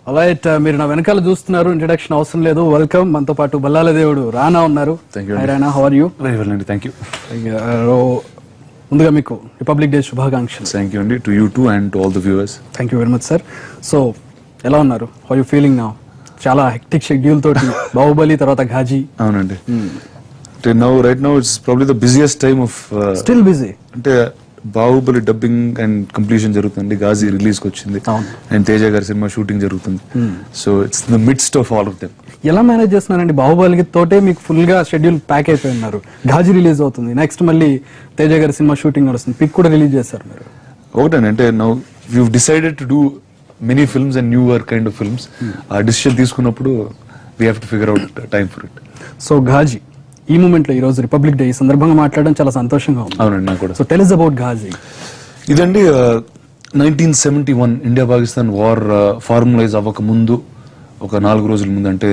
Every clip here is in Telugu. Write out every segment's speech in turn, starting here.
రైట్ మీరు నా వెనకాల చూస్తున్నారు ఇంట్రడక్షన్ అవసరం లేదు వెల్కమ్ మనతో పాటు బల్లాల దేవుడు రానా ఉన్నారు Thank you. Hi, Rana how are you very well అండి థ్యాంక్ యూ ముందుగా మీకు రిపబ్లిక్ డే శుభాకాంక్షలు థ్యాంక్ యూ అండి to you too and to all the viewers thank you very much sir so ఎలా ఉన్నారు హౌ యూ ఫీలింగ్ నా చాలా హెక్టిక్ షెడ్యూల్ తోటి బాహుబలి తర్వాత ఘాజీ అవునండి అంటే now right now it's probably the busiest time of still busy అంటే బాహుబలి డబ్బింగ్ అండ్ కంప్లీషన్ జరుగుతుంది గాజీ రిలీజ్ కి వచ్చింది అవును. అండ్ తేజ గారి సినిమా షూటింగ్ జరుగుతుంది so it's the midst of all of them ఎలా మేనేజ్ చేస్తున్నారండి బాహుబలి తోటే మీకు ఫుల్ గా షెడ్యూల్ ప్యాక్ అయిపోయి ఉన్నారు ఘాజీ రిలీజ్ అవుతుంది నెక్స్ట్ మళ్ళీ తేజ గారి సినిమా షూటింగ్ నడుస్తుంది పిక్ కూడా రిలీజ్ చేస్తారు మీరు ఒకటండి అంటే now you decided to do many films and new work kind of films ఆ డిసిషన్ తీసుకున్నప్పుడు we have to figure out time for it so Ghazi ఈ మూమెంట్ లో ఈ రోజు రిపబ్లిక్ డే ఈ సందర్భంగా మాట్లాడడం చాలా సంతోషంగా ఉంది అవునండి నాకు కూడా సో టెలిస్ అబౌట్ ఘాజీ ఇదండి nineteen seventy one India Pakistan war formulise అవ్వక ముందు ఒక నాలుగు రోజుల ముందు అంటే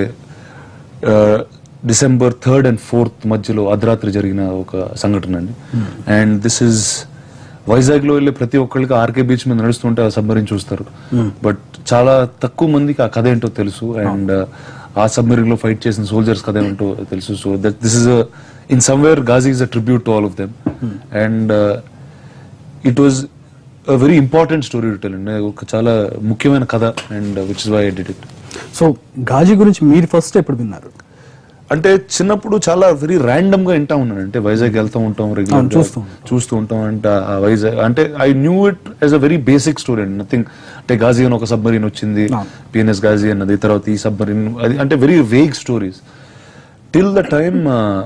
డిసెంబర్ థర్డ్ అండ్ ఫోర్త్ మధ్యలో అర్ధరాత్రి జరిగిన ఒక సంఘటన అండి అండ్ దిస్ ఇస్ వైజాగ్ లో వెళ్ళే ప్రతి ఒక్కళ్ళకి ఆర్కే బీచ్ మీద నడుస్తుంటే ఆ సబ్మరీన్ చూస్తారు బట్ చాలా తక్కువ మందికి ఆ కథ ఏంటో తెలుసు అండ్ ఆ సబ్మరీన్ లో ఫైట్ చేసిన సోల్జర్స్ కథ ఏంటో తెలుసు so that this is in somewhere Ghazi is a tribute to all of them and it was very important story to tell అండి ఒక చాలా ముఖ్యమైన కథ and which is why I did it so Ghazi గురించి మీరు ఫస్ట్ ఎప్పుడు విన్నారు అంటే చిన్నప్పుడు చాలా వెరీ ర్యాండమ్ గా వింటా ఉన్నాను అంటే వైజాగ్ వెళ్తూ ఉంటాం రెగ్యులర్ అవును, చూస్తూ చూస్తూ ఉంటాం అంటే ఆ వైజాగ్ అంటే I knew it as a very basic story అండి నథింగ్ అంటే గాజీ అని ఒక సబ్మరీన్ వచ్చింది అవును. పిఎన్ఎస్ గాజీ అన్నది తర్వాత ఈ సబ్మరీన్ అది అంటే very vague stories till the time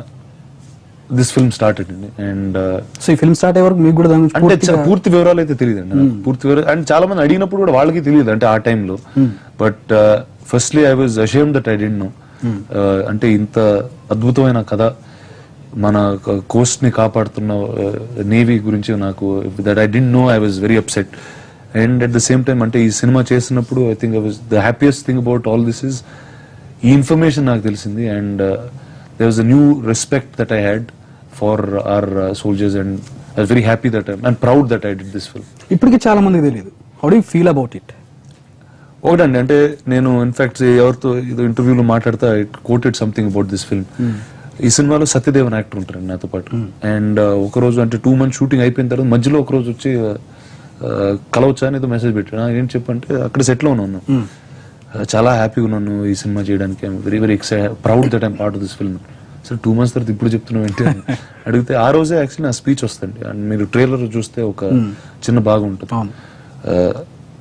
this film started అండి అండ్ సో ఈ ఫిల్మ్ స్టార్ట్ అయ్యే వరకు మీకు కూడా దాని గురించి అంటే పూర్తిగా- చ- పూర్తి వివరాలు అయితే తెలియదు అండి పూర్తి వివరాలు అండ్ చాలా మంది అడిగినప్పుడు కూడా వాళ్ళకి తెలియదు అంటే ఆ టైంలో but firstly I was ashamed that I didn't know అంటే ఇంత అద్భుతమైన కథ మన కోస్ట్ ని కాపాడుతున్న నేవీ గురించి నాకు that I didn't know I was very upset and at the same time అంటే ఈ సినిమా చేసినప్పుడు I think I was the happiest thing about all this is ఈ ఇన్ఫర్మేషన్ నాకు తెలిసింది and there was a new respect that I had for our soldiers and I was very happy that I'm and proud that I did this film ఇప్పటికీ చాలా మందికి తెలియదు how do feel about it ఒకటండి అంటే నేను ఇన్ఫాక్ట్ ఎవరితో ఏదో ఇంటర్వ్యూలో మాట్లాడితే I quoted something about this film ఈ సినిమాలో సత్యదేవన్ యాక్టర్ ఉంటారండి నాతో పాటు అండ్ ఒక రోజు అంటే టూ మంత్స్ షూటింగ్ అయిపోయిన తర్వాత మధ్యలో ఒక రోజు వచ్చి uh, కలవచ్చా అని ఏదో మెసేజ్ పెట్టాడు ఏం చెప్పంటే అక్కడ సెటిల్ ఉన్నాను Uh, చాలా హ్యాపీగా ఉన్నాను ఈ సినిమా చేయడానికి very very excite proud that I'm part of this film సరే టూ మంత్స్ తర్వాత ఇప్పుడు చెప్తున్నావు ఏంటి అని అడిగితే ఆ రోజే యాక్చువల్లీ నా స్పీచ్ వస్తుంది అండ్ మీరు ట్రైలర్ చూస్తే ఒక చిన్న భాగం ఉంటుంది అవును. Uh,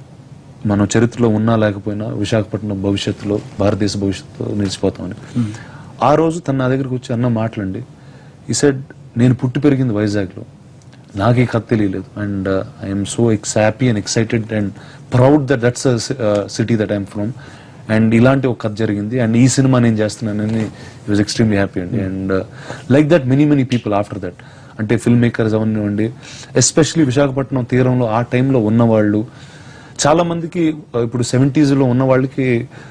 మనం చరిత్రలో ఉన్నా లేకపోయినా విశాఖపట్నం భవిష్యత్తులో భారతదేశ భవిష్యత్తులో నిలిచిపోతామని ఆ రోజు తన నా దగ్గరికి వచ్చి అన్న మాటలండి ఈ సెడ్ నేను పుట్టి పెరిగింది వైజాగ్లో నాకు ఈ కథ తెలియలేదు and I'm so ex happy and excited and proud that that's city that I'm from and ఇలాంటి ఒక కథ జరిగింది అండ్ ఈ సినిమా నేను చేస్తున్నానని ఈ వాజ్ ఎక్స్ట్రీమ్లీ హ్యాపీ అండి and like that many many people after that అంటే ఫిల్మ్ మేకర్స్ అవనివ్వండి ఎస్పెషలీ విశాఖపట్నం తీరంలో ఆ టైంలో ఉన్నవాళ్ళు చాలా మందికి uh, ఇప్పుడు సెవెంటీస్ లో ఉన్న వాళ్ళకి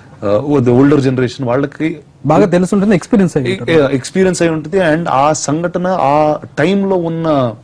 ఓల్డర్ జనరేషన్ వాళ్ళకి బాగా తెలుసుంటుంది ఎక్స్పీరియన్స్ అయ్యి ఉంటారు. ఎక్స్పీరియన్స్ అయి ఉంటుంది అండ్ ఆ సంఘటన ఆ టైంలో ఉన్న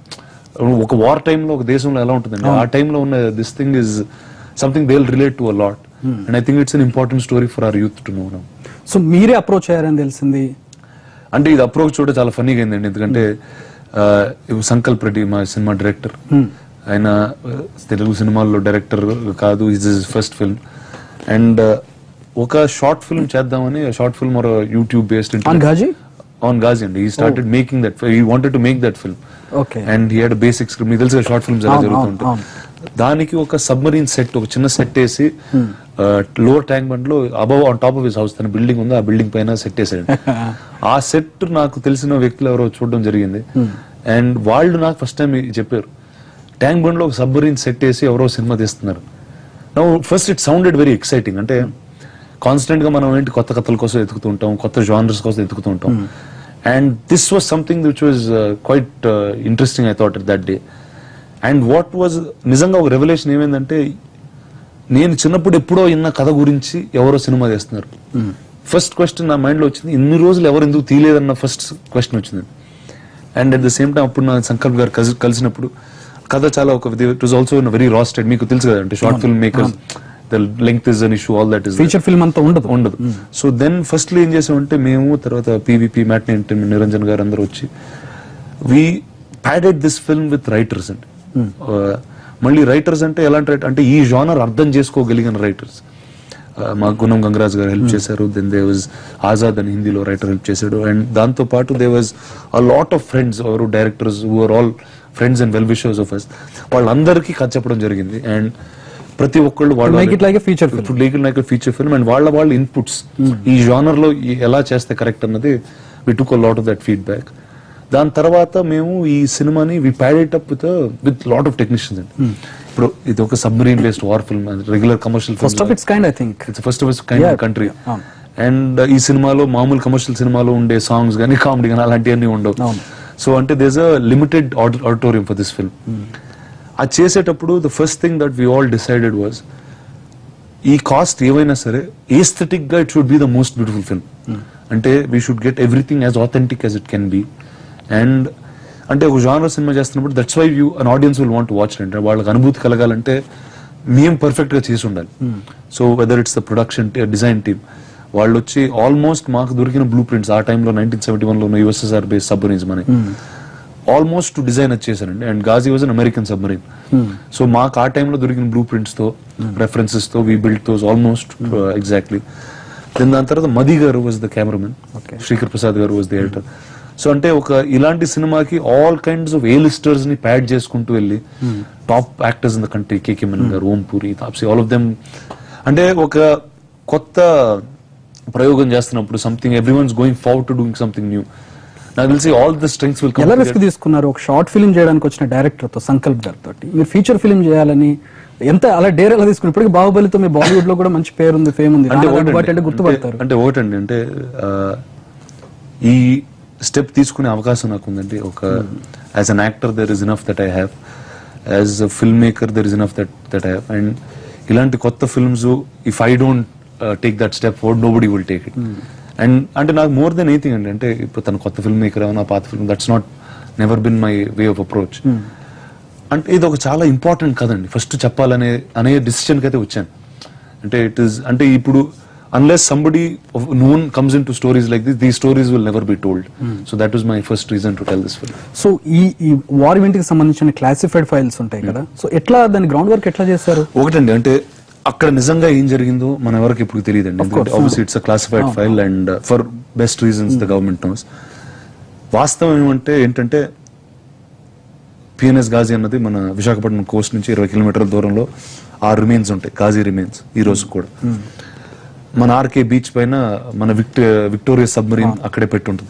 ఒక వార్ టైంలో ఒక దేశంలో ఎలా ఉంటుందండి ఆ టైంలో ఉన్న this thing is something they relate to a lot and I think it's an important story for our youth to know now so మీరే అప్రోచ్ అయ్యారని తెలిసింది అంటే ఇది అప్రోచ్ చూడ చాలా ఫన్నీగా అయిందండి ఎందుకంటే ఆ, ఇవి సంకల్ప్ రెడ్డి మా సినిమా డైరెక్టర్ ఆయన ఆ, తెలుగు సినిమాల్లో డైరెక్టర్ కాదు is is first film and ఒక షార్ట్ ఫిల్మ్ చేద్దామని షార్ట్ ఫిల్మ్ ఒక YouTube based on Ghazi on Ghazi అండి he started making that he wanted to make that film okay and he had basic script మీకు తెలుసు షార్ట్ ఫిల్మ్స్ ఎలా అవును, జరుగుతుంటాయి అవును, దానికి ఒక సబ్మరీన్ సెట్ ఒక చిన్న సెట్ వేసి లోవర్ ట్యాంక్ బండ్ లో above on top of his house తన బిల్డింగ్ ఉంది ఆ బిల్డింగ్ పైన సెట్ వేసాడు ఆ సెట్ నాకు తెలిసిన వ్యక్తులు ఎవరో చూడడం జరిగింది అండ్ వాళ్ళు నాకు ఫస్ట్ టైం చెప్పారు ట్యాంక్ బండ్ లో ఒక సబ్మరీన్ సెట్ వేసి ఎవరో సినిమా తీస్తున్నారు first it sounded very exciting అంటే కాన్స్టెంట్ గా మనం ఏంటి కొత్త కథల కోసం ఎతుకుతూ ఉంటాం కొత్త జానర్స్ కోసం ఎతుకుతూ ఉంటాం and this was something which was quite interesting I thought that day and what was నిజంగా ఒక రెవల్యూషన్ ఏమైందంటే నేను చిన్నప్పుడు ఎప్పుడో విన్న కథ గురించి ఎవరో సినిమా చేస్తున్నారు ఫస్ట్ క్వశ్చన్ నా మైండ్ లో వచ్చింది ఇన్ని రోజులు ఎవరు ఎందుకు తీయలేదన్న ఫస్ట్ క్వశ్చన్ వచ్చింది and at the same time అప్పుడు నా సంకల్ప్ గారు కలిసి కలిసినప్పుడు కథ చాలా ఒక it was also very rusted మీకు తెలుసు కదంటే short film makers the length is an issue all that is feature film అంతా ఉండదు ఉండదు సో దెన్ ఫస్ట్లీ ఏం చేసామంటే మేము తర్వాత పీవీపీ మ్యాట్ నిరంజన్ గారు అందరూ వచ్చి we padded this film with writers అండి Uh, మళ్ళీ రైటర్స్ అంటే ఎలాంటి రైటర్ అంటే ఈ జానర్ అర్థం చేసుకోగలిగిన రైటర్స్ మా గుణం గంగరాజ్ గారు హెల్ప్ చేశారు దెన్ దే వాజ్ ఆజాద్ అని హిందీలో రైటర్ హెల్ప్ చేశాడు అండ్ దాంతో పాటు there was a lot of friends ఎవరు directors are all friends and well wishers of us వాళ్ళందరికీ కథ చెప్పడం జరిగింది అండ్ ప్రతి ఒక్కళ్ళు వాళ్ళు Make it like a feature film. ఇప్పుడు legal like feature film and వాళ్ళ వాళ్ళ ఇన్పుట్స్ ఈ జానర్ లో ఈ- ఎలా చేస్తే కరెక్ట్ అన్నది we took lot of that feedback దాని తర్వాత మేము ఈ సినిమాని we padded up with with lot of technicians అండి ఇప్పుడు ఇది ఒక submarine based war film regular commercial first of it's kind I think it's first of it's kind Yeah. Country అవును. అండ్ ఈ సినిమాలో మామూలు కమర్షియల్ సినిమాలో ఉండే సాంగ్స్ కానీ కామెడీ కానీ అలాంటివన్నీ ఉండవు అవును. సో అంటే there's a limited auditorium for this film అది చేసేటప్పుడు the first thing that we all decided was ఈ కాస్ట్ ఏవైనా సరే ఏస్థెటిక్ గా it should be the most beautiful film అంటే we should get everything as authentic as it can be and అంటే ఒక జానర్ సినిమా చేస్తున్నప్పుడు that's why you an audience will want watch అంటే వాళ్ళకి అనుభూతి కలగాలంటే మేము పర్ఫెక్ట్ గా చేసి ఉండాలి so whether it's the production design team వాళ్ళు వచ్చి ఆల్మోస్ట్ మాకు దొరికిన బ్లూ ప్రింట్స్ ఆ టైంలో నైన్టీన్ సెవెంటీ వన్ లో ఉన్న యుఎస్ఎస్ఆర్ బేస్ సబ్మరీన్స్ మనకి ఆల్మోస్ట్ టు డిజైన్ వచ్చేసారండి and Ghazi was an American submarine so మాకు ఆ టైంలో దొరికిన బ్లూ ప్రింట్స్ తో రెఫరెన్సెస్ తో we build those almost exactly then దాని తర్వాత మది గారు was the cameraman Okay. Sreekar Prasad గారు వాజ్ ద ఎడిటర్ సో అంటే ఒక ఇలాంటి సినిమాకి all kinds of A listers ని ప్యాడ్ చేసుకుంటూ వెళ్ళి top actors in the country KK Menon గారు ఓం Puri Taapsee all of them అంటే ఒక కొత్త ప్రయోగం చేస్తున్నప్పుడు something everyone's going forward to doing something new నాకు తెలిసి ఆల్ ద స్ట్రెంగ్స్ విల్ ఎలా రిస్క్ తీసుకున్నారు ఒక షార్ట్ ఫిల్మ్ చేయడానికి వచ్చిన డైరెక్టర్ తో సంకల్ప్ గారితో మీరు ఫీచర్ ఫిల్మ్ చేయాలని ఎంత అలా డేర్ ఎలా తీసుకున్నారు ఇప్పటికి బాహుబలితో మీ బాలీవుడ్ లో కూడా మంచి పేరు ఉంది ఫేమ్ ఉంది అంటే రానా ఒకటండి, దగ్గుబాటి అంటే గుర్తుపడతారు అంటే- అంటే ఒకటండి అంటే ఆ, ఈ స్టెప్ తీసుకునే అవకాశం నాకు ఉందండి ఒక as an actor there is enough that I have as a film maker there is enough that that I have and ఇలాంటి కొత్త films if I don't take that step for nobody will take it and అంటే నాకు మోర్ దెన్ ఎనీథింగ్ అండి అంటే ఇప్పుడు తన కొత్త ఫిల్మ్ మేకర్ ఏమైనా పాత film that's not never been my way of approach అంటే ఇది ఒక చాలా ఇంపార్టెంట్ కదండి ఫస్ట్ చెప్పాలనే అనే డిసిషన్ కి అయితే వచ్చాను అంటే ఇట్ ఇస్ అంటే ఇప్పుడు unless somebody known comes in to stories like this these stories will never be told so that was my first reason to tell this film so ఈ ఈ వార్ ఈవెంట్ కి సంబంధించిన క్లాసిఫైడ్ ఫైల్స్ ఉంటాయి కదా సో ఎట్లా దాని గ్రౌండ్ వర్క్ ఎట్లా చేశారు ఒకటండి అంటే అక్కడ నిజంగా ఏం జరిగిందో మన ఎవరికి ఇప్పుడు తెలియదండి course. Obviously it's classified file and for best reasons the government knows వాస్తవం ఏమంటే ఏంటంటే పిఎన్ఎస్ గాజీ అన్నది మన విశాఖపట్నం కోస్ట్ నుంచి ఇరవై కిలోమీటర్ల దూరంలో ఆ రిమైన్స్ ఉంటాయి గాజీ రిమైన్స్ ఈ రోజు కూడా మన ఆర్కే బీచ్ పైన మన విక్ట విక్టోరియా సబ్మరీన్ అక్కడే పెట్టుంటుంది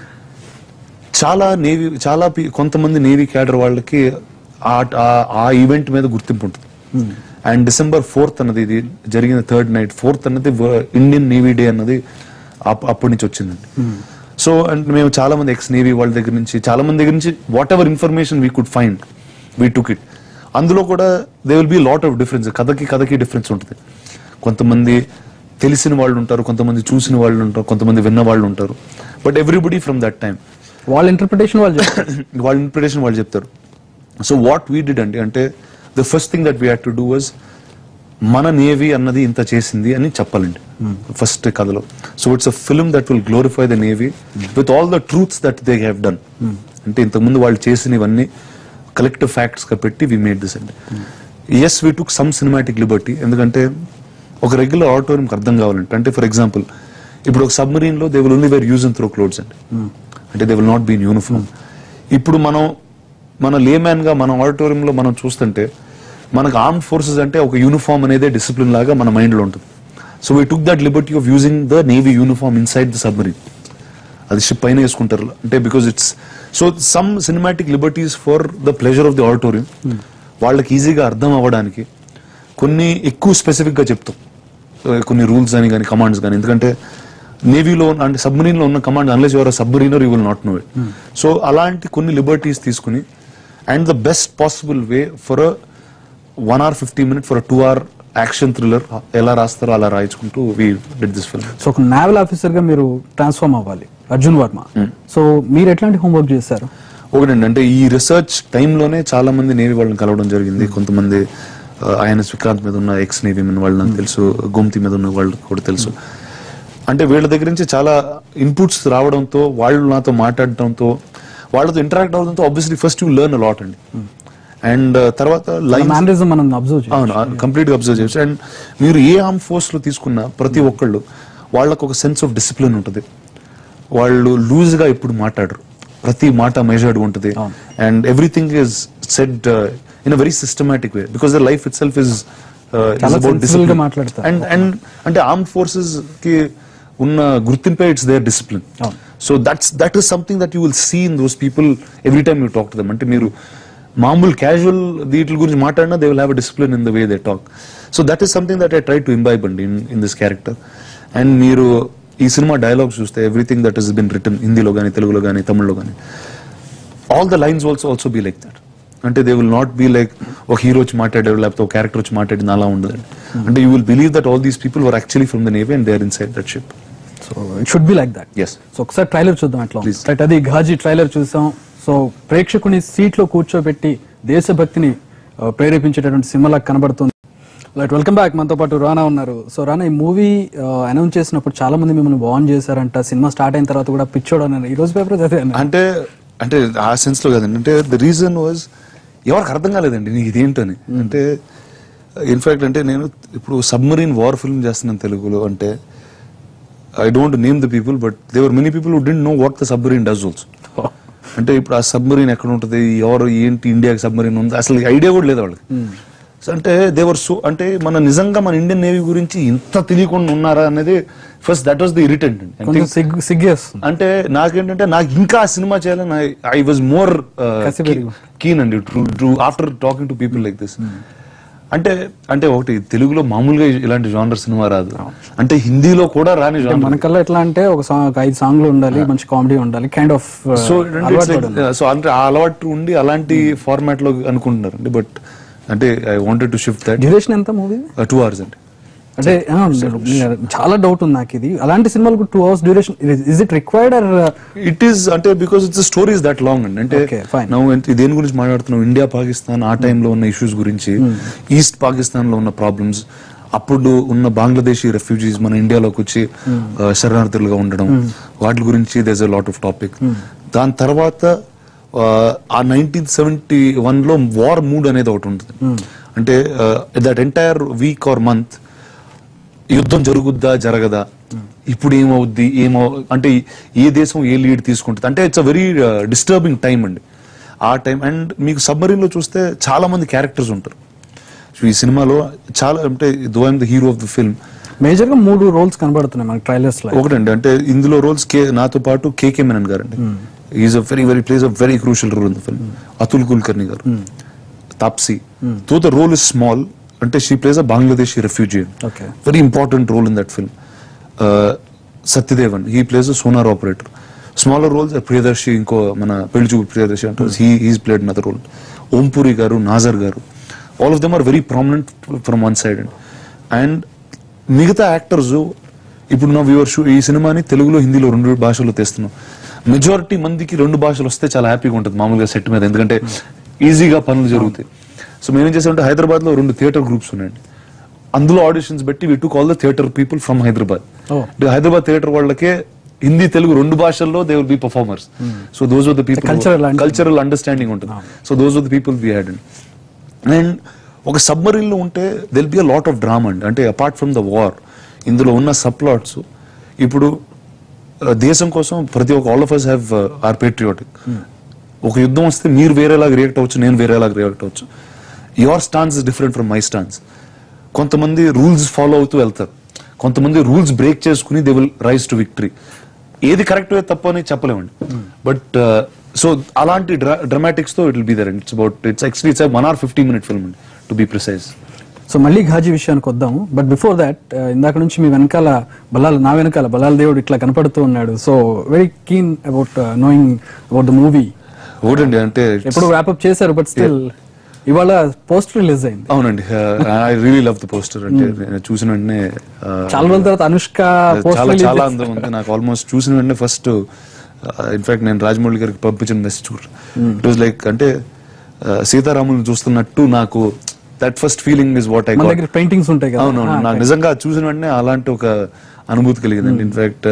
చాలా నేవీ చాలా పి- కొంతమంది నేవీ క్యాడర్ వాళ్ళకి ఆ- ఆ- ఆ ఈవెంట్ మీద గుర్తింపు ఉంటుంది అండ్ డిసెంబర్ ఫోర్త్ అన్నది ఇది జరిగిన థర్డ్ నైట్ ఫోర్త్ అన్నది వ- ఇండియన్ నేవీ డే అన్నది అప్- అప్పటి నుంచి వచ్చిందండి సో అండ్ మేము చాలా మంది ఎక్స్ నేవీ వాళ్ళ దగ్గర నుంచి చాలా మంది దగ్గర నుంచి whatever information we could find we took it అందులో కూడా there will be lot of difference కథకి కథకి డిఫరెన్స్ ఉంటుంది కొంతమంది తెలిసిన వాళ్ళు ఉంటారు కొంతమంది చూసిన వాళ్ళు ఉంటారు కొంతమంది విన్న వాళ్ళు ఉంటారు but everybody from that time వాళ్ళ ఇంటర్ప్రిటేషన్ వాళ్ళు చెప్తారు వాళ్ళ ఇంప్రెషన్ వాళ్ళు చెప్తారు సో వాట్ వీ డిడ్ అండి అంటే the first thing that we had to do was మన నేవీ అన్నది ఇంత చేసింది అని చెప్పాలండి ఫస్ట్ కథలో so it's a film that will glorify the navy with all the truths that they have done అంటే ఇంతకుముందు వాళ్ళు చేసినవన్నీ కలెక్టివ్ ఫ్యాక్ట్స్ గా పెట్టి వి మేడ్ దిస్ అండి yes we took some cinematic liberty ఎందుకంటే ఒక రెగ్యులర్ ఆడిటోరియంకి అర్థం కావాలంటే అంటే ఫర్ ఎగ్జాంపుల్ ఇప్పుడు ఒక సబ్మరీన్ లో they will only wear use and throw clothes అండి అంటే they will not be in uniform ఇప్పుడు మనం మన లేమ్యాన్ గా మన ఆడిటోరియం లో మనం చూస్తుంటే మనకు ఆర్మ్ ఫోర్సెస్ అంటే ఒక యూనిఫామ్ అనేది డిసిప్లిన్ లాగా మన మైండ్ లో ఉంటుంది so we took that liberty of using the navy uniform inside the submarine అది షిప్ పైన వేసుకుంటారు అంటే because it's so some cinematic liberties for the pleasure of the auditorium వాళ్ళకి ఈజీగా అర్థం అవ్వడానికి కొన్ని ఎక్కువ స్పెసిఫిక్ గా చెప్తాం Uh, కొన్ని రూల్స్ అని కానీ కమాండ్స్ కానీ ఎందుకంటే నేవీలో అంటే సబ్మరీన్ లో ఉన్న command unless you're submariner you will not know it so అలాంటి కొన్ని లిబర్టీస్ తీసుకుని and the best possible way for one hour fifty minute for two hour action thriller ఎలా రాస్తారో అలా రాయించుకుంటూ we did this film so ఒక నావల్ ఆఫీసర్ గా మీరు ట్రాన్స్ఫార్మ్ అవ్వాలి అర్జున్ వర్మ సో మీరు ఎట్లాంటి హోంవర్క్ చేశారు ఒకటండి అంటే ఈ రీసెర్చ్ టైంలోనే చాలా మంది నేవీ వాళ్ళని కలవడం జరిగింది కొంతమంది ఆయన విక్రాంత్ మీద ఉన్న ఎక్స్ నేవీ మెన్ వాళ్ళు నాకు తెలుసు గోమతి మీద ఉన్న వాళ్ళు కూడా తెలుసు అంటే వీళ్ళ దగ్గర నుంచి చాలా ఇన్పుట్స్ రావడంతో వాళ్ళు నాతో మాట్లాడటంతో వాళ్ళతో ఇంటరాక్ట్ అవడంతో obviously first you learn lot అండి అండ్ తర్వాత లైన్ మేనరిజం మనం అబ్జర్వ్ చేయాలి అవును కంప్లీట్ గా అబ్జర్వ్ చేయొచ్చు అండ్ మీరు ఏ ఆర్మ్ ఫోర్స్ లో తీసుకున్నా ప్రతి ఒక్కళ్ళు వాళ్ళకు ఒక సెన్స్ ఆఫ్ డిసిప్లిన్ ఉంటుంది వాళ్ళు లూజ్ గా ఎప్పుడు మాట్లాడరు ప్రతి మాట మెజర్డ్ ఉంటుంది and everything is said in a very systematic way because the life itself is చాలా sensible గా మాట్లాడతారు. అండ్ అండ్ అంటే ఆర్మ్ ఫోర్సెస్ కి ఉన్న గుర్తింపే ఇట్స్ దేర్ డిసిప్లిన్ అవును. So that's that is something that you will see in those people every time you talk to them అంటే మీరు మామూలు క్యాజువల్ వీటి గురించి మాట్లాడినా they will have discipline in the way they talk so that is something that I try to imbibe అండి in in this character and మీరు ఈ సినిమా డైలాగ్స్ చూస్తే everything that is been written హిందీలో కానీ తెలుగులో కానీ తమిళ్లో కానీ all the lines also also be like that అంటే they will not be like ఒక హీరో వచ్చి మాట్లాడారు లేకపోతే ఒక క్యారెక్టర్ వచ్చి మాట్లాడింది అలా ఉండదండి అంటే you will believe that all these people were actually from the navy and there inside that ship so it should be like that yes so ఒకసారి ట్రైలర్ చూద్దాం ఎట్లా Please. రైట్ అది ఘాజీ ట్రైలర్ చూసాం సో ప్రేక్షకుని సీట్లో కూర్చోబెట్టి దేశభక్తిని ఆ, ప్రేరేపించేటటువంటి సినిమాలా కనబడుతుంది రైట్ వెల్కమ్ బ్యాక్ మనతో పాటు రానా ఉన్నారు సో రానా ఈ మూవీ అనౌన్స్ చేసినప్పుడు చాలా మంది మిమ్మల్ని బాన్ చేశారంట సినిమా స్టార్ట్ అయిన తర్వాత కూడా పిచ్చోడు అన్నారు ఈ రోజు పేపర్ చదివాను అంటే అంటే ఆ సెన్స్ లో కదండి అంటే ద రీజన్ వాజ్ ఎవరికి అర్థం కాలేదండి నీకు ఇదేంటని అంటే ఇన్ఫాక్ట్ అంటే నేను ఇప్పుడు సబ్మరీన్ వార్ ఫిల్మ్ చేస్తున్నాను తెలుగులో అంటే I don't name the people but there are many people who don't know what the submarine does also అంటే ఇప్పుడు ఆ సబ్మరీన్ ఎక్కడ ఉంటుంది ఎవరు ఏంటి ఇండియాకి సబ్మరీన్ ఉంది అసలు ఐడియా కూడా లేదు వాళ్ళకి సో అంటే దేవర్ సో అంటే మన నిజంగా మన ఇండియన్ నేవీ గురించి ఇంత తెలియకుండా ఉన్నారా అనేది first that was the irritant కొంచెం సిగ్గు సిగ్గేస్తుంది అంటే నాకేంటంటే నాకు ఇంకా ఆ సినిమా చేయాలని ఐ వాజ్ మోర్ కసి పెరిగి. కీన్ అండి after talking to people like this అంటే అంటే ఒకటి తెలుగులో మామూలుగా ఇలాంటి జానర్ సినిమా రాదు అంటే హిందీలో కూడా రాని అంటే జానర్ మనకల్లా ఎట్లా అంటే ఒక సాంగ్ ఒక ఐదు సాంగ్లు ఉండాలి మంచి కామెడీ ఉండాలి కైండ్ ఆఫ్ సో సో అంటే ఆ అలవాటు ఉండి అలాంటి ఫార్మాట్ లో అనుకుంటున్నారు అండి బట్ అంటే I wanted to shift that duration ఎంత మూవీ టూ అవర్స్ అండి అంటే ఆ, చాలా డౌట్ ఉంది నాకు ఇది అలాంటి సినిమాలకు two hours duration is it required or it is అంటే because it's story is that long అండి అంటే Okay, fine. నువ్వు ఎంత- దేని గురించి మాట్లాడుతున్నావు ఇండియా పాకిస్తాన్ ఆ టైంలో ఉన్న ఇష్యూస్ గురించి ఈస్ట్ పాకిస్తాన్ లో ఉన్న ప్రాబ్లమ్స్ అప్పుడు ఉన్న బంగ్లాదేశీ రెఫ్యూజీస్ మన ఇండియాలోకి వచ్చి ఆ, శరణార్థులుగా ఉండడం వాటి గురించి there's a lot of topic దాని తర్వాత ఆ, ఆ నైన్టీన్ సెవెంటీ వన్ లో వార్ మూడ్ అనేది ఒకటి ఉంటుంది అంటే that entire week or month యుద్ధం జరుగుద్దా జరగదా ఇప్పుడు ఏమవుద్ది ఏమో అంటే ఏ దేశం ఏ లీడ్ తీసుకుంటుంది అంటే it's a very disturbing time అండి ఆ టైం అండ్ మీకు సబ్మరీన్ లో చూస్తే చాలా మంది క్యారెక్టర్స్ ఉంటారు So ఈ సినిమాలో చాలా అంటే though I'm the hero of the film major గా మూడు రోల్స్ కనబడుతున్నాయి మనకి ట్రైలర్స్ లో ఒకటండి అంటే ఇందులో రోల్స్ కే నాతో పాటు కేకే మెనన్ గారండి is a very very plays a very crucial role in the film Atul Kulkarni గారు తాప్సీ తో ద రోల్ ఇస్ స్మాల్ అంటే she plays a Bangladeshi refugee Okay. Very important role in that film Satyadevan he plays a sonar operator smaller roles Priyadarshi ఇంకో మన పెళ్లి చూపు ప్రియదర్శి అంటారు he he's played another role Om Puri గారు నాజర్ గారు all of them are very prominent from one side and and మిగతా యాక్టర్స్ ఇప్పుడు నా వ్యూవర్ ఈ సినిమాని తెలుగులో హిందీలో రెండు భాషల్లో తెస్తున్నాం మెజారిటీ మందికి రెండు భాషలు వస్తే చాలా హ్యాపీగా ఉంటుంది మామూలుగా సెట్ మీద ఎందుకంటే ఈజీగా పనులు జరుగుతాయి సో మేమేం చేసామంటే హైదరాబాద్ లో రెండు థియేటర్ గ్రూప్స్ ఉన్నాయండి అందులో ఆడిషన్స్ పెట్టి we to call the theater people from Hyderabad Oh. Hyderabad theater వాళ్ళకే హిందీ తెలుగు రెండు భాషల్లో they will be performers so those are the people cultural understanding. Cultural understanding ఉంటుంది so those are the people we had and ఒక సబ్మరీన్ లో ఉంటే they'll be a lot of drama అండి అంటే అపార్ట్ ఫ్రమ్ ద వార్ ఇందులో ఉన్న సబ్ ప్లాట్స్ ఇప్పుడు uh, దేశం కోసం ప్రతి ఒక్క all of us have are patriotic ఒక యుద్ధం వస్తే మీరు వేరేలాగా రియాక్ట్ అవ్వచ్చు నేను వేరేలాగా రియాక్ట్ అవ్వచ్చు your stance is different from my stance కొంతమంది రూల్స్ ఫాలో అవుతూ వెళ్తారు కొంతమంది రూల్స్ బ్రేక్ చేసుకుని they will rise to victory ఏది కరెక్ట్ తప్పు అని చెప్పలేమండి బట్ సో అలాంటి డ్రామాటిక్స్ తో it will be there and it's about it's actually it's one hour fifty minute film అండి టు బి ప్రిసైజ్ సో మళ్ళీ ఘాజీ విషయానికి వద్దాము బట్ బిఫోర్ దాట్ ఇందాక నుంచి మీ వెనకాల బలాల్ నా వెనకాల బలాల్ దేవుడు ఇట్లా కనపడుతూ ఉన్నాడు so very keen about knowing about the movie ఒకటండి అంటే ఎప్పుడు వ్యాపప్ చేశారు బట్ స్టిల్ ఇవాళ పోస్ట్ రిలీజ్ అయింది అవునండి I really love the poster అంటే నేను చూసిన వెంటనే uh, చాలా రోజుల తర్వాత అనుష్క పోస్ట్ చాలా రిలీజ్ చాలా అందం ఉంది నాకు ఆల్మోస్ట్ చూసిన వెంటనే ఫస్ట్ ఇన్ఫాక్ట్ నేను రాజమౌళి గారికి పంపించిన మెసేజ్ ఇట్ వాజ్ లైక్ అంటే uh, సీతారాములను చూస్తున్నట్టు నాకు that first feeling is what I మన దగ్గర పెయింటింగ్స్ ఉంటాయి కదా అవునవును నాకు నిజంగా చూసిన వెంటనే అలాంటి ఒక అనుభూతి కలిగిందండి ఇన్ఫాక్ట్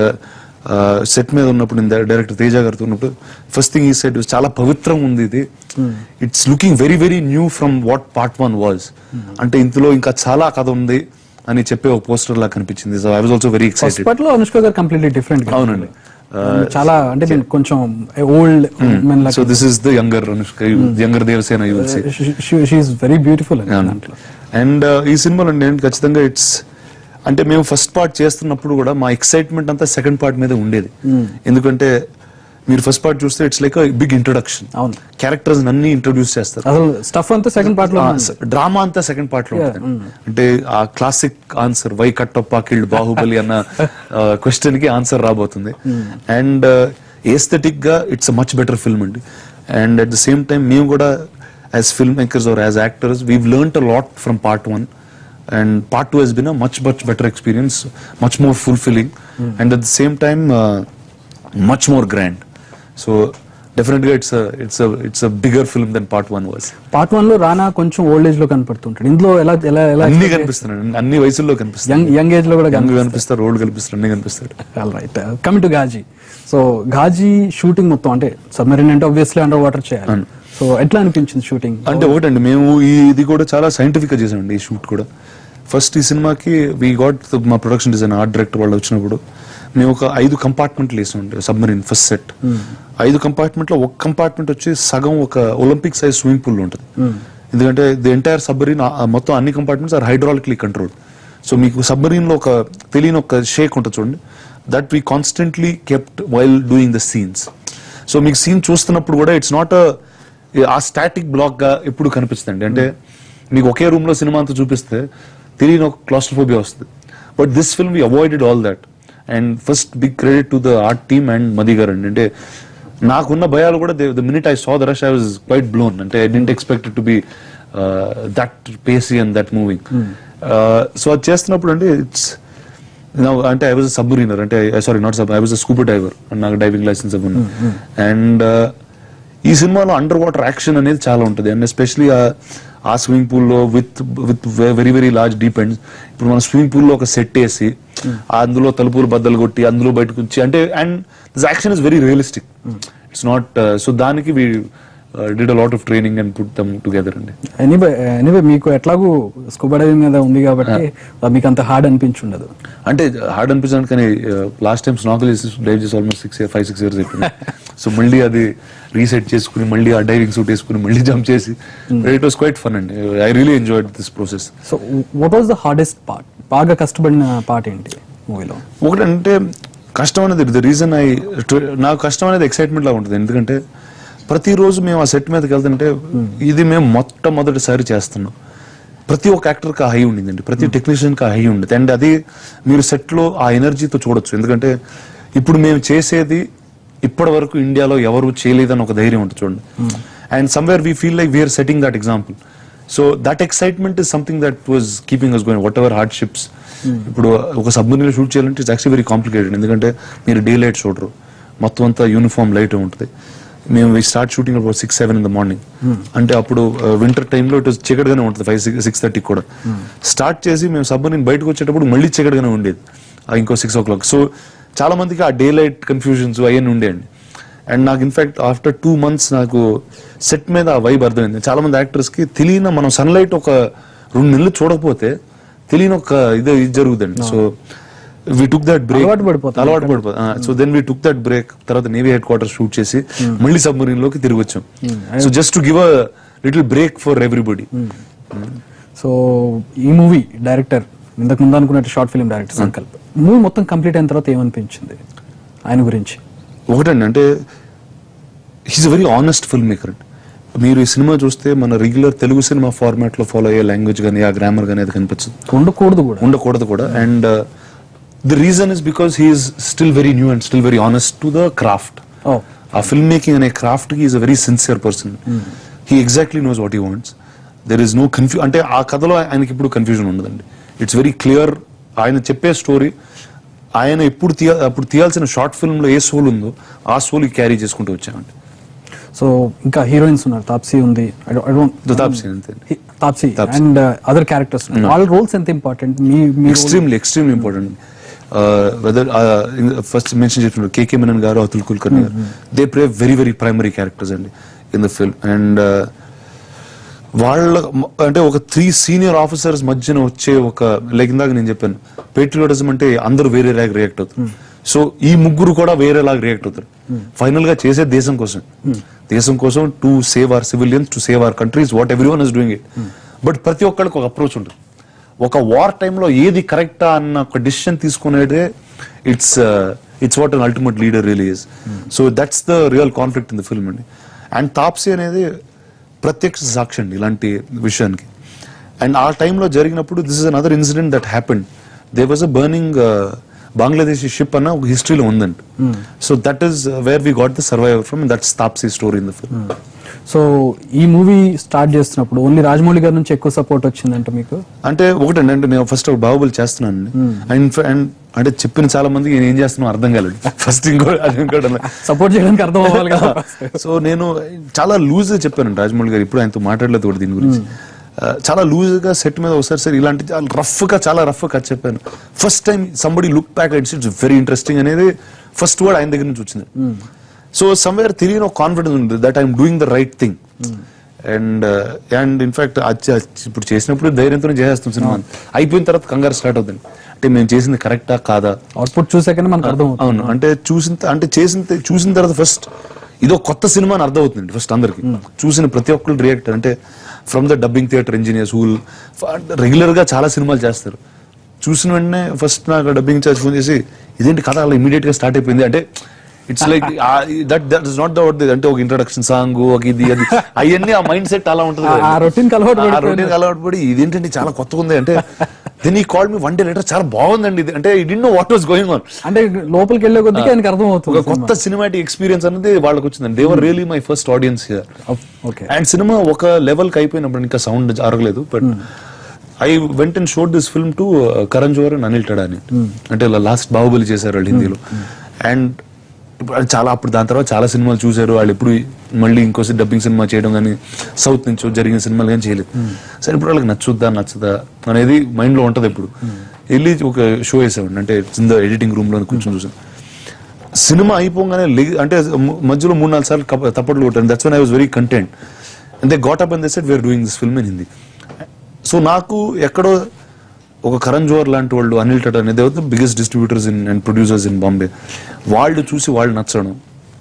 సెట్ మీద ఉన్నప్పుడు డైరెక్టర్ తేజ గారితో ఉన్నప్పుడు ఫస్ట్ థింగ్ ఈ సెట్ చాలా పవిత్రం ఉంది ఇది it's looking very very new from what part one was అంటే ఇందులో ఇంకా చాలా కథ ఉంది అని చెప్పే ఒక పోస్టర్ లా కనిపించింది so I was also very first excited part లో అనుష్క గారు కంప్లీట్లీ డిఫరెంట్ అవునండి చాలా అంటే నేను కొంచెం old men so this is the younger younger Devasena you will see she's very beautiful దాంట్లో అండ్ ఈ సినిమాలో నేను ఖచ్చితంగా ఇట్స్ అంటే మేము ఫస్ట్ పార్ట్ చేస్తున్నప్పుడు కూడా మా ఎక్సైట్మెంట్ అంతా సెకండ్ పార్ట్ మీద ఉండేది ఎందుకంటే మీరు ఫస్ట్ పార్ట్ చూస్తే ఇట్స్ లైక్ బిగ్ ఇంట్రొడక్షన్ అవును. క్యారెక్టర్స్ అన్ని ఇంట్రొడ్యూస్ చేస్తారు అసలు స్టఫ్ అంతా సెకండ్ పార్ట్ లో ఉంది. డ్రామా అంతా సెకండ్ పార్ట్ లో ఉంటుంది అంటే ఆ classic answer why Kattappa killed Baahubali అన్న క్వశ్చన్ కి ఆన్సర్ రాబోతుంది అండ్ ఏస్థెటిక్ గా it's a much better film అండి and at the same time మేము కూడా as film makers or as actors we learn a lot from part one and part two he's been a much much better experience much more fulfilling and at the same time much more grand so definite గా it's it's it's a bigger film then part one was part one లో రానా కొంచెం ఓల్డ్ ఏజ్ లో కనపడుతుంటాడు ఇందులో ఎలా ఎలా ఎలా అన్ని కనిపిస్తున్నాడు అన్ని వయసుల్లో కనిపిస్తాడు యంగ్ యంగ్ ఏజ్ లో కూడా యంగ్ కనిపిస్తాడు రోడ్ కనిపిస్తాడు అన్ని కనిపిస్తాడు right coming to Ghazi so Ghazi shooting మొత్తం అంటే సబ్మరీన్ అంటే ఆబ్వియస్లీ అండర్ వాటర్ చేయాలి సో ఎట్లా అనిపించింది షూటింగ్ అంటే ఒకటండి మేము ఈ ఇది కూడా చాలా సైంటిఫిక్ గా చేసామండి ఈ షూట్ కూడా ఫస్ట్ ఈ సినిమాకి వీ గాట్ మా ప్రొడక్షన్ డిజైన్ ఆర్ట్ డైరెక్టర్ వాళ్ళు వచ్చినప్పుడు మేము ఒక ఐదు కంపార్ట్మెంట్లు వేసామండి సబ్మరీన్ ఫస్ట్ సెట్ ఐదు కంపార్ట్మెంట్ లో ఒక కంపార్ట్మెంట్ వచ్చి సగం ఒక ఒలింపిక్ సైజ్ స్విమ్మింగ్ పూల్ ఉంటుంది ఎందుకంటే ది ఎంటైర్ సబ్మరీన్ మొత్తం అన్ని compartments are hydraulically control so మీకు సబ్మరీన్ లో ఒక తెలియని ఒక షేక్ ఉంటుంది చూడండి that we constantly kept while doing the scenes so మీకు సీన్ చూస్తున్నప్పుడు కూడా it's not a static block గా ఎప్పుడు కనిపిస్తుంది అంటే మీకు ఒకే రూమ్ లో సినిమా అంతా చూపిస్తే తెలియని ఒక క్లాస్ట్రోఫోబియా వస్తుంది but this film we avoided all that and first big credit to the art team and Madhi గారు అండి అంటే నాకున్న భయాలు కూడా the minute I saw the rush I was quite blown అంటే I don't expect to be that pacy and that moving so అది చేస్తున్నప్పుడు అంటే ఇట్స్ అంటే ఐ వాజ్ సబ్మరీనర్ అంటే sorry not sub I was scuba diver నాకు డైవింగ్ లైసెన్స్ ఉంది అండ్ ఈ సినిమాలో అండర్ వాటర్ యాక్షన్ అనేది చాలా ఉంటుంది అండ్ ఎస్పెషలీ ఆ స్విమ్మింగ్ పూల్ లో with with very very large deep ends ఇప్పుడు మన స్విమ్మింగ్ పూల్ లో ఒక సెట్ వేసి అందులో తలుపులు బద్దలు కొట్టి అందులో బయటకు వచ్చి అంటే and this action is very realistic it's not so దానికి we did a lot of training and put them together అండి ఎనీవే ఎనీవే మీకు ఎట్లాగూ స్కూబా డైవింగ్ మీద ఉంది కాబట్టి మీకు అంత హార్డ్ అనిపించుండదు అంటే హార్డ్ అనిపించడానికి కానీ లాస్ట్ టైం స్నాకల్ డైవ్ చేసి almost six five six years అయిపోయింది సో మళ్ళీ అది రీసెట్ చేసుకుని మళ్ళీ ఆ డైవింగ్ సూట్ వేసుకుని మళ్ళీ జంప్ చేసి ఇట్ వాస్ క్వైట్ ఫన్ అండి I really enjoyed this process so what was the hardest part బాగా కష్టపడిన పార్ట్ ఏంటి మూవీలో ఒకటంటే కష్టం అనేది ద రీజన్ ఐ నాకు కష్టం అనేది ఎక్సైట్మెంట్ లాగా ఉంటుంది ఎందుకంటే ప్రతిరోజు మేము ఆ సెట్ మీదకి వెళ్తుంటే ఇది మేము మొట్టమొదటిసారి చేస్తున్నాం ప్రతి ఒక్క యాక్టర్కి ఆ హై ఉండిందండి ప్రతి టెక్నీషియన్కి ఆ హై ఉండేది అండ్ అది మీరు సెట్లో ఆ ఎనర్జీతో చూడొచ్చు ఎందుకంటే ఇప్పుడు మేము చేసేది ఇప్పటి వరకు ఇండియాలో ఎవరు చేయలేదని ఒక ధైర్యం ఉంటుంది చూడండి and somewhere we feel like we're setting that example so that excitement is something that was keeping us going whatever hardships ఇప్పుడు ఒక సబ్మరీన్ షూట్ చేయాలంటే ఇట్స్ యాక్చువల్లీ వెరీ కాంప్లికేటెడ్ ఎందుకంటే మీరు డే లైట్ చూడరు మొత్తం అంతా యూనిఫామ్ లైట్ ఉంటుంది మేము వి స్టార్ట్ షూటింగ్ అప్పుడు six seven in the morning అంటే అప్పుడు వింటర్ టైంలో ఇటు చీకటిగానే ఉంటుంది ఫైవ్ సిక్స్ సిక్స్ థర్టీ కూడా స్టార్ట్ చేసి మేము సబ్మరీన్ బయటకు వచ్చేటప్పుడు మళ్ళీ చీకటిగానే ఉండేది ఆ ఇంకో సిక్స్ ఓ క్లాక్ సో చాలా మందికి ఆ డే లైట్ కన్ఫ్యూజన్స్ అవన్నీ ఉండేయండి అండ్ నాకు ఇన్ఫాక్ట్ ఆఫ్టర్ టూ మంత్స్ నాకు సెట్ మీద ఆ వైబ్ అర్థమైంది చాలా మంది యాక్టర్స్ కి తెలియని మనం సన్లైట్ ఒక రెండు నెలలు చూడకపోతే తెలియని ఒక ఇది ఇది జరుగుతుంది so we took that break అలవాటు పడిపోతాం. అలవాటు పడిపోతుంది so then we took that break తర్వాత నేవీ హెడ్ క్వార్టర్ షూట్ చేసి మళ్ళీ సబ్మరీన్ లోకి తిరిగి వచ్చాం so just to give a little break for everybody so ఈ మూవీ డైరెక్టర్ ఇంతకు ముందు అనుకున్నట్టు short film director Sankalp movie మొత్తం కంప్లీట్ అయిన తర్వాత ఏమనిపించింది ఆయన గురించి ఒకటండి అంటే he's very honest film maker మీరు ఈ సినిమా చూస్తే మన రెగ్యులర్ తెలుగు సినిమా ఫార్మాట్ లో ఫాలో అయ్యే లాంగ్వేజ్ కానీ ఆ గ్రామర్ కానీ అది కనిపించదు ఉండకూడదు కూడా ఉండకూడదు కూడా and the reason is because he's still very new and still very honest to the craft oh uh film making అనే క్రాఫ్ట్ కి is a very sincere person he exactly knows what he wants there is no కన్ఫ్యూ అంటే ఆ కథలో ఆయనకి ఇప్పుడు కన్ఫ్యూజన్ ఉండదండి ఇట్స్ వెరీ క్లియర్ ఆయన చెప్పే స్టోరీ ఆయన ఎప్పుడు తీయ అప్పుడు తీయాల్సిన షార్ట్ ఫిల్మ్ లో ఏ సోల్ ఉందో ఆ సోల్ క్యారీ చేసుకుంటూ వచ్చామండి సో ఇంకా హీరోయిన్స్ ఉన్నారు తాప్సీ ఉంది I don't- I don't- దుతాప్ సేన్ అంతే తాప్సీ అండ్ అదర్ క్యారెక్టర్స్ వాళ్ళ రోల్స్ ఎంత ఇంపార్టెంట్ మీ మీ extremely extremely important whether first mention చేసినప్పుడు KK Menon garu Atul Kulkarni garu they play very very primary characters అండి ఇన్ ద ఫిల్మ్ అండ్ వాళ్ళ అంటే ఒక త్రీ సీనియర్ ఆఫీసర్స్ మధ్యన వచ్చే ఒక లైక్ ఇందాక నేను చెప్పాను పేట్రియోటిజం అంటే అందరూ వేరే లాగా రియాక్ట్ అవుతారు సో ఈ ముగ్గురు కూడా వేరేలాగా రియాక్ట్ అవుతారు ఫైనల్ గా చేసే దేశం కోసం దేశం కోసం to save our civilians to save our countries what every one is doing it but ప్రతి ఒక్కరికి ఒక అప్రోచ్ ఉంటుంది ఒక వార్ టైంలో ఏది కరెక్టా అన్న ఒక డిసిషన్ తీసుకునేదే it's it's what an ultimate leader really is so that's the real conflict in the film అండి అండ్ తాప్సీ అనేది ప్రత్యక్ష సాక్షి అండి ఇలాంటి విషయానికి అండ్ ఆ టైంలో జరిగినప్పుడు this is another incident that happened they was a burning Bangladeshi ship అన్న ఒక హిస్టరీలో ఉందండి so that is where we got the survivor from that's Taapsee story in the film so ఈ మూవీ స్టార్ట్ చేస్తున్నప్పుడు ఓన్లీ రాజమౌళి గారి నుంచి ఎక్కువ సపోర్ట్ వచ్చిందంట మీకు అంటే ఒకటండి అంటే నేను ఫస్ట్ ఒక బాహుబలి చేస్తున్నాను అండ్ అండ్ అంటే చెప్పిన చాలా మందికి నేను ఏం చేస్తున్నాను అర్థం కాలేదు ఫస్ట్ ఇంకో అది ఇంకోటి సపోర్ట్ చేయడానికి అర్థం అవ్వాలి కదా సో నేను చాలా లూజ్ గా చెప్పాను రాజమౌళి గారు ఇప్పుడు ఆయనతో మాట్లాడలేదు కూడా దీని గురించి ఆ, చాలా లూజ్ గా సెట్ మీద ఒకసారి సార్ ఇలాంటి చాలా రఫ్ గా చాలా రఫ్ గా చెప్పాను first time somebody look back it's it's very interesting అనేది ఫస్ట్ వర్డ్ ఆయన దగ్గర నుంచి వచ్చింది సో సమ్వేర్ తెలియని ఒక కాన్ఫిడెన్స్ ఉంది that I'm doing the right thing and and in fact ఇప్పుడు చేసినప్పుడు ధైర్యంతో చేసేస్తాం సినిమా అయిపోయిన తర్వాత కంగారు స్టార్ట్ అవుతుంది అంటే మేము చేసింది కరెక్టా కాదా అవుట్పుట్ చూసాకనే మనకు అర్థం అవుతుంది అవును అంటే చూసిన త- అంటే చేసిన త- చూసిన తర్వాత ఫస్ట్ ఇదో కొత్త సినిమా అని అర్థం అవుతుంది ఫస్ట్ అందరికి చూసిన ప్రతి ఒక్కరు రియాక్ట్ అంటే from the dubbing theater engineers who'll regular గా చాలా సినిమాలు చేస్తారు చూసిన వెంటనే ఫస్ట్ నాకు డబ్బింగ్ చార్జ్ ఫోన్ చేసి ఇదేంటి కథ అలా ఇమీడియట్ గా స్టార్ట్ అయిపోయింది అంటే it's like that that is not that అంటే ఒక ఇంట్రడక్షన్ సాంగ్ ఒక ఇది అది అవన్నీ ఆ మైండ్ సెట్ అలా ఉంటుంది ఆ- ఆ routine కి అలవాటు ఆ పడిపోయిన- routine కి అలవాటు పడి ఇదేంటండి చాలా కొత్తగా ఉంది అంటే దెన్ ఈ call me one day letter చాలా బాగుందండి ఇది అంటే it know what was going on అంటే లోపలికి వెళ్ళే కొద్దికి ఆయనకి అర్థం ఒక అవుతుంది కొత్త సినిమాటిక్ ఎక్స్పీరియన్స్ అనేది వాళ్ళకి వచ్చింది they were really my first audience here okay and సినిమా ఒక లెవెల్ కి అయిపోయినప్పుడు ఇంకా సౌండ్ జరగలేదు but I went and showed this film to Karan Johar and Anil Thadani అంటే లాస్ట్ బాహుబలి చేశారు వాళ్ళు హిందీలో అండ్ ఇప్పుడు అది చాలా అప్పుడు దాని తర్వాత చాలా సినిమాలు చూశారు వాళ్ళు ఎప్పుడు మళ్ళీ ఇంకోసి డబ్బింగ్ సినిమా చేయడం కానీ సౌత్ నుంచి జరిగిన సినిమాలు కానీ చేయలేదు సరే ఇప్పుడు వాళ్ళకి నచ్చుద్దా నచ్చదా అనేది మైండ్ లో ఉంటది ఇప్పుడు వెళ్ళి ఒక షో వేసామండి అంటే కింద ఎడిటింగ్ రూమ్ లో కూర్చొని చూసాం సినిమా అయిపోగానే లెగ్- అంటే మ- మధ్యలో మూడు నాలుగు సార్లు కప- తప్పట్లు కొట్టాను that's one I was very content and they got up and they said we're doing this film in Hindi so నాకు ఎక్కడో ఒక కరణ్ జోహర్ లాంటి వాళ్ళు అనిల్ టటా అనేది biggest distributors in and producers in Bombay వాళ్ళు చూసి వాళ్ళు నచ్చడం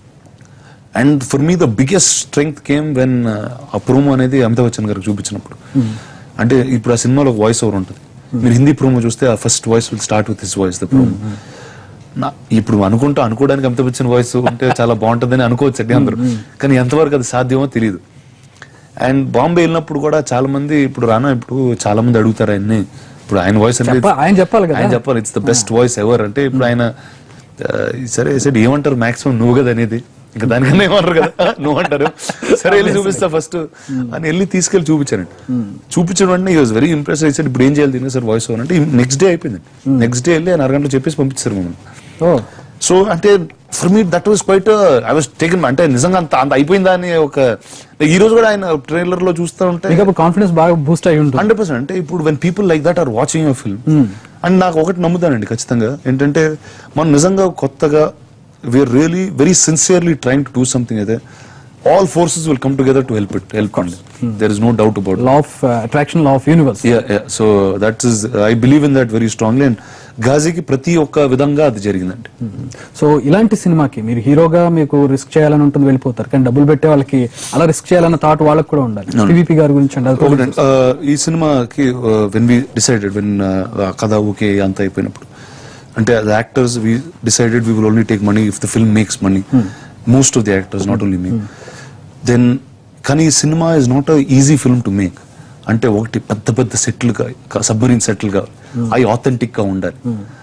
and for me the biggest strength came when ఆ ప్రోమో అనేది అమితాబ్ బచ్చన్ గారికి చూపించినప్పుడు అంటే ఇప్పుడు ఆ సినిమాలో ఒక వాయిస్ ఓవర్ ఉంటుంది మీరు హిందీ ప్రోమో చూస్తే ఆ first voice will start with his voice the promo నా ఇప్పుడు అనుకుంటా అనుకోవడానికి అమితాబ్ బచ్చన్ వాయిస్ ఉంటే చాలా బాగుంటుందని అనుకోవచ్చు అండి అందరూ కానీ ఎంతవరకు అది సాధ్యమో తెలియదు అండ్ బాంబే వెళ్ళినప్పుడు కూడా చాలా మంది ఇప్పుడు రానా ఇప్పుడు చాలా మంది అడుగుతారు ఆయన్ని ఇప్పుడు ఆయన వాయిస్ అంటే చెప్ప- ఆయన చెప్పాలి కదా. ఆయన చెప్పాలి it's the best voice ever అంటే ఇప్పుడు ఆయన ఆ, సరే సరే ఏమంటారు మాక్సిమం నువ్వు కదా అనేది ఇంకా దానికన్నా ఏమంటారు కదా నువ్వు అంటారు సరే వెళ్ళి చూపిస్తా ఫస్ట్ అని వెళ్ళి తీసుకెళ్లి చూపించానండి చూపించడం అంటే ఈ వాజ్ వెరీ ఇంప్రెస్ అయితే ఇప్పుడు ఏం చేయాలి దీనికి సార్ వాయిస్ ఓవర్ అంటే నెక్స్ట్ డే అయిపోయింది నెక్స్ట్ డే వెళ్ళి ఆయన అరగంటలో చెప్పేసి పంపించారు మమ్మల్ని ఓ సో అంటే for me that was quite I was taken అంటే నిజంగా అంత అంత అయిపోయిందా అని ఒక ఈ రోజు కూడా ఆయన ట్రైలర్ లో చూస్తూ ఉంటే మీకు అప్పుడు కాన్ఫిడెన్స్ బాగా బూస్ట్ అయి ఉంటుంది హండ్రెడ్ పర్సెంట్ అంటే ఇప్పుడు when people like that are watching your film and నాకు ఒకటి నమ్ముతానండి ఖచ్చితంగా ఏంటంటే మనం నిజంగా కొత్తగా we're really very sincerely trying to do something అయితే all forces will come together to help it help అండి there is no doubt about law of attraction law of universe yeah yeah so that is I believe in that very strongly and గాజీకి ప్రతి ఒక్క విధంగా అది జరిగిందండి సో ఇలాంటి సినిమాకి మీరు హీరోగా మీకు రిస్క్ చేయాలని ఉంటుంది వెళ్ళిపోతారు కానీ డబ్బులు పెట్టే వాళ్ళకి అలా రిస్క్ చేయాలన్న థాట్ వాళ్ళకి కూడా ఉండాలి టీవీపీ గారి గురించి అండి అది కూడా ఒకటి ఈ సినిమాకి వెన్ వి డిసైడెడ్ వెన్ కథ ఓకే అంత అయిపోయినప్పుడు అంటే the actors we decided we will only take money if the film makes money most of the actors not only me then కానీ ఈ సినిమా is not easy film to make అంటే ఒకటి పెద్ద పెద్ద సెటిల్ సబ్మరీన్ సెటిల్ గా అవి ఆథెంటిక్ గా ఉండాలి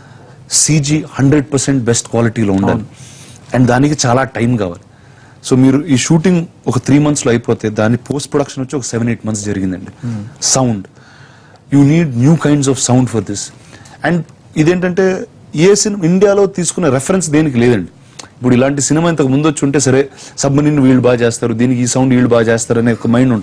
సీజీ హండ్రెడ్ పర్సెంట్ బెస్ట్ క్వాలిటీలో ఉండాలి అండ్ దానికి చాలా టైం కావాలి సో మీరు ఈ షూటింగ్ ఒక త్రీ మంత్స్ లో అయిపోతే దాని పోస్ట్ ప్రొడక్షన్ వచ్చి ఒక సెవెన్ ఎయిట్ మంత్స్ జరిగిందండి sound you need new kinds of sound for this and ఇదేంటంటే ఏ సినిమా ఇండియాలో తీసుకున్న రెఫరెన్స్ దేనికి లేదండి ఇప్పుడు ఇలాంటి సినిమా ఇంతకు ముందు వచ్చి ఉంటే సరే సబ్మరీన్ వీళ్ళు బాగా చేస్తారు దీనికి ఈ సౌండ్ వీళ్ళు బాగా చేస్తారు అనే ఒక మైండ్ ఉంటుంది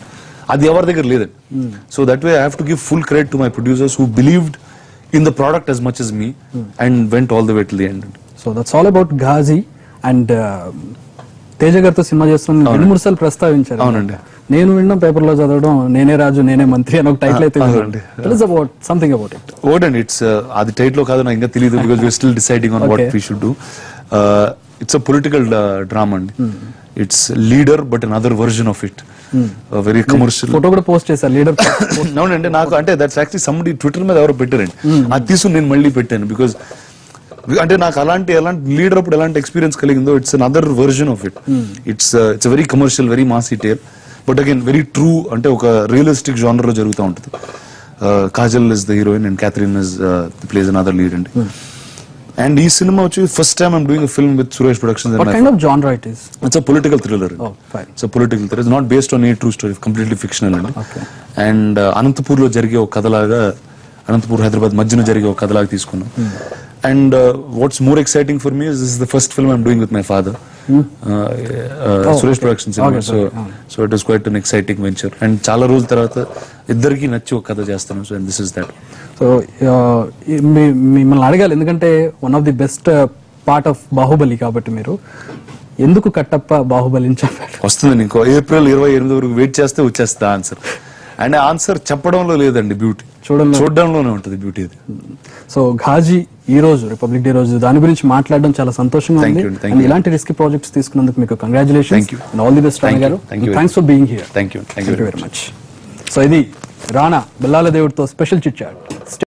అది ఎవరి దగ్గర లేదండి so that way I have to give full credit to my producers who believed in the product as much as me and went all the way to the end so that's all about Ghazi and Teja గారితో సినిమా చేస్తున్న రెండు మూడు సార్లు ప్రస్తావించారు అవునండి. నేను విన్న పేపర్ లో చదవడం నేనే రాజు నేనే మంత్రి అని ఒక టైటిల్ అయితే అవునండి. అబౌట్ సంథింగ్ అబౌట్ ఇట్ ఓడండి ఇట్స్ అది టైట్ లో కాదు నాకు ఇంకా తెలియదు because we're still deciding on what Okay. We should do it's a political drama అండి it's leader but another version of it very commercial photo కూడా పోస్ట్ చేశారు లీడర్ అవునండి నాకు అంటే దట్స్ యాక్చువల్లీ సమ్బడి ట్విట్టర్ మీద ఎవరో పెట్టారండి అది తీసుకుని నేను మళ్ళీ పెట్టాను బికాజ్ అంటే నాకు అలాంటి ఎలాంటి లీడర్ అప్పుడు ఎలాంటి ఎక్స్పీరియన్స్ కలిగిందో it's another version of it it's it's very commercial very massy tale but again very true అంటే ఒక రియలిస్టిక్ జానర్ లో జరుగుతూ ఉంటుంది Kajal is the heroine and Catherine is plays another lead అండి అండ్ ఈ సినిమా వచ్చి first time I'm doing film with Suresh Productions what kind of genre it is it's a political thriller Oh, fine. It's political thriller it's not based on a true story completely fictional అండి Okay. అండ్ అనంతపూర్ లో జరిగే ఒక కథలాగా అనంతపూర్ హైదరాబాద్ మధ్యన జరిగే ఒక కథలాగా తీసుకున్నాం and what's more exciting for me this is the first film I'm doing with my father Suresh Productions Okay, so so it is quite an exciting venture and చాలా రోజుల తర్వాత ఇద్దరికి నచ్చి ఒక కథ చేస్తాను so this is that so మిమ్మల్ని అడగాలి ఎందుకంటే one of the best part of Baahubali కాబట్టి మీరు ఎందుకు కట్టప్ప బాహుబలిని చెప్పారు వస్తుంది ఇంకో ఏప్రిల్ ఇరవై ఎనిమిది వరకు వెయిట్ చేస్తే వచ్చేస్తుంది ఆన్సర్ అండ్ ఆన్సర్ చెప్పడంలో లేదండి బ్యూటీ చూడంలో- చూడడంలోనే ఉంటుంది బ్యూటీ అది సో ఘాజీ ఈ రోజు రిపబ్లిక్ డే రోజు దాని గురించి మాట్లాడడం చాలా సంతోషంగా Thank ఉంది you, thank And you. ఇలాంటి రిస్క్ ప్రాజెక్ట్స్ తీసుకున్నందుకు మీకు congratulation Thank you. All the best Thank Rana you, garu thank you. Thanks for being here thank you thank you thank you very much so ఇది రాణా బెల్లాల దేవుడితో స్పెషల్ చిట్ చాట్